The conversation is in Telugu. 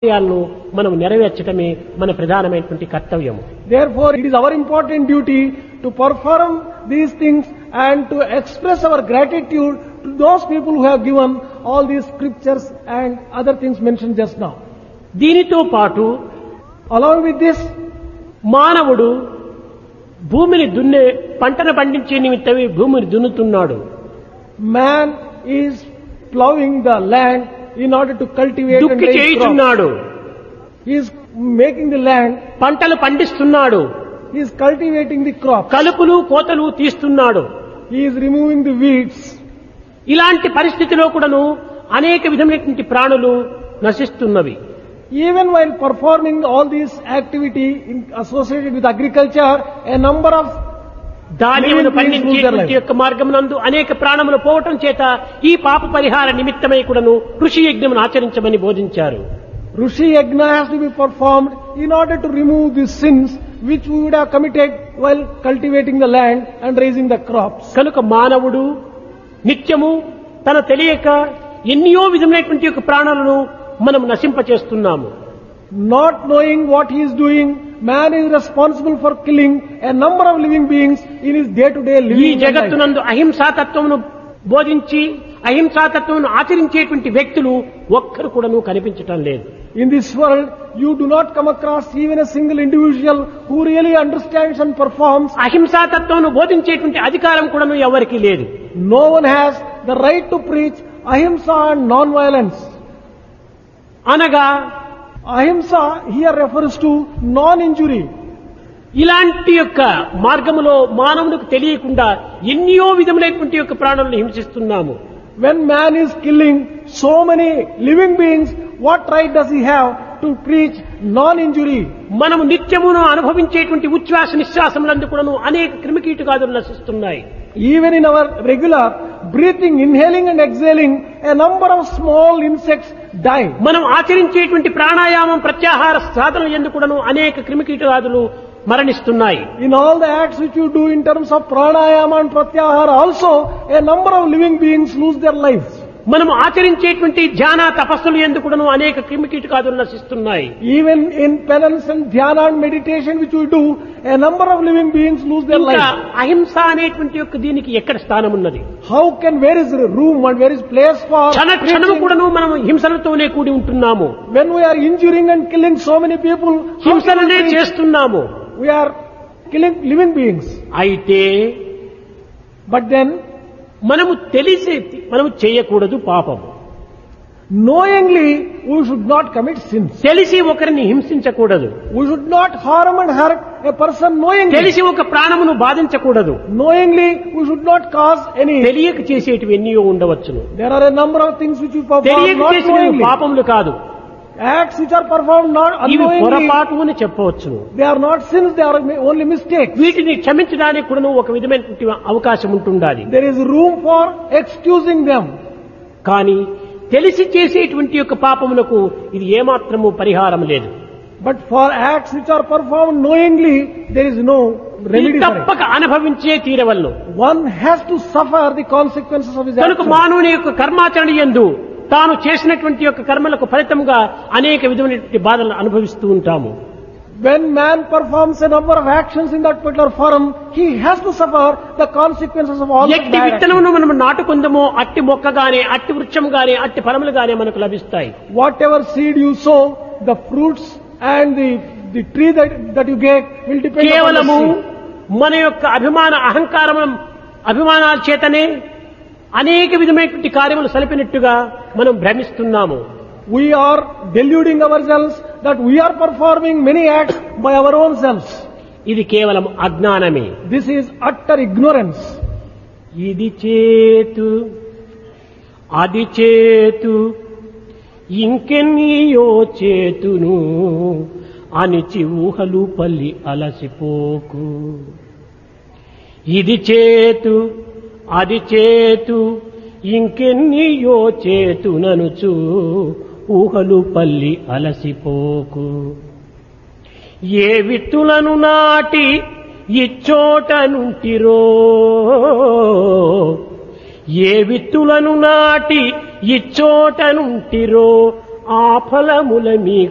కార్యాలను మనం నెరవేర్చడమే మన ప్రధానమైనటువంటి కర్తవ్యము Therefore, it is our important duty to perform these things and to express our gratitude to those people who have given all these scriptures and other things mentioned just now. దీనితో పాటు Along with this, మానవుడు భూమిని దున్నే పంటను పండించే నిమిత్తమే భూమిని దున్నుతున్నాడు man is plowing the land in order to cultivate and దుక్కి raise crops. చేయుచున్నాడు He is making the land, పంటలు పండిస్తున్నాడు he is cultivating the crop, కలుపులు కోతలు తీస్తున్నాడు he is removing the weeds. ఇలాంటి పరిస్థితిలో కూడాను అనేక విధమైనటువంటి ప్రాణులు నశిస్తున్నవి Even while performing all these activity in, associated with agriculture, a number of ధాన్యమును Living beings lose their పండించేటువంటి life. యొక్క మార్గమునందు అనేక ప్రాణములు పోవటం చేత ఈ పాప పరిహార నిమిత్తమై కూడాను కృషి యజ్ఞమును ఆచరించమని బోధించారు Rishi Yajna has to be performed in order to remove the sins which we would have committed while cultivating the land and raising the crops. కనుక మానవుడు నిత్యము తన తెలియక ఎన్నో విధమైనటువంటి యొక్క ప్రాణాలను మనం నశింపచేస్తున్నాము Not knowing what he is doing, man is responsible for killing a number of living beings in his day-to-day ఈ living. and life. జగత్తునందు అహింసాతత్వమును బోధించి అహింసాతత్వమును ఆచరించేటువంటి వ్యక్తులు ఒక్కరు కూడాను కనిపించటం లేదు In this world, you do not come across even a single individual who really understands and performs. అహింసాతత్వమును బోధించేటువంటి అధికారం కూడాను ఎవరికీ లేదు No one has the right to preach ahimsa and non-violence. అనగా Ahimsa here refers to non-injury. ఇలాంటి యొక్క మార్గములో మానవునికి తెలియకుండా ఎన్నో విధములైనటువంటి యొక్క ప్రాణులను హింసిస్తున్నాము When man is killing so many living beings, what right does he have to preach non-injury? మనము నిత్యమును అనుభవించేటువంటి ఉచ్ఛ్వాస నిశ్వాసములందు కూడాను అనేక క్రిమికీటకాదులు నశిస్తున్నాయి Even in our regular breathing, inhaling and exhaling, a number of small insects die. మనం ఆచరించేటువంటి ప్రాణాయామం ప్రత్యాహార సాధనలు ఎందుకు కూడాను అనేక క్రిమికీటకాదులు మరణిస్తున్నాయి In all the acts which you do in terms of pranayama and pratyahara also, a number of living beings lose their lives. మనం ఆచరించేటువంటి ధ్యాన తపస్సులు ఎందుకు కూడాను అనేక క్రిమికీటకాదులు నశిస్తున్నాయి Even in penance and dhyana and meditation which we do, a number of living beings lose their ఇంకా lives. అహింస అనేటువంటి యొక్క దీనికి ఎక్కడ స్థానం ఉన్నది How can, where is the room and where is place for క్షణ క్షణము preaching? కూడాను మనం హింసలతోనే కూడి ఉంటున్నాము When we are injuring and killing so many people, how can హింసలనే we, preach? చేస్తున్నాము we are killing living beings. అయితే But then, మనము తెలిసి మనము చేయకూడదు పాపం knowingly, we should not commit sins. తెలిసి ఒకరిని హింసించకూడదు We should not harm and hurt a person knowingly. తెలిసి ఒక ప్రాణమును బాధించకూడదు Knowingly, we should not cause any. తెలియక చేసేటివి ఎన్నో ఉండవచ్చును There are a number of things which we perform తెలియక not చేసినవి knowingly. పాపములు కాదు Acts which are performed not ఇవి unknowingly, పొరపాటు అని చెప్పవచ్చును they are not sins, they are only mistakes. వీటిని క్షమించడానికి కూడా ఒక విధమైనటువంటి అవకాశం ఉంటుండాలి There is room for excusing them. కానీ తెలిసి చేసేటువంటి యొక్క పాపములకు ఇది ఏమాత్రము పరిహారం లేదు But for acts which are performed knowingly, there is no ఇది remedy for it. తప్పక అనుభవించే తీరవలను One has to suffer the consequences of his కనుక actions. మానవుని యొక్క కర్మాచరణ ఎందు తాను చేసినటువంటి యొక్క కర్మలకు ఫలితంగా అనేక విధమైనటువంటి బాధలను అనుభవిస్తూ ఉంటాము When man performs a number of actions in that particular forum, he has to suffer the consequences of all the ఎట్టి bad actions. విత్తనమును మనం నాటుకుందామో అట్టి మొక్క గాని అట్టి వృక్షం గాని అట్టి ఫలములు గాని మనకు లభిస్తాయి Whatever seed you sow, the fruits and the, the tree that, that you get will depend upon the కేవలము seed. మన యొక్క అభిమాన అహంకారం అభిమానాల చేతనే అనేక విధమైనటువంటి కార్యములు సలిపినట్టుగా మనం భ్రమిస్తున్నాము We are deluding ourselves that we are performing many acts by our own selves. ఇది కేవలం అజ్ఞానమే This is utter ignorance. ఇది చేతు అది చేతు ఇంకెన్నీయో చేతును అనిచి ఊహలు పల్లి అలసిపోకు ఇది చేతు అది చేతు ఇంకెన్నీయో చేతుననుచు ఊహలు పల్లి అలసిపోకు ఏ విత్తులను నాటి ఇచ్చోట నుంటిరో ఏ విత్తులను నాటి ఇచ్చోట నుంటిరో ఆ ఫలముల మీ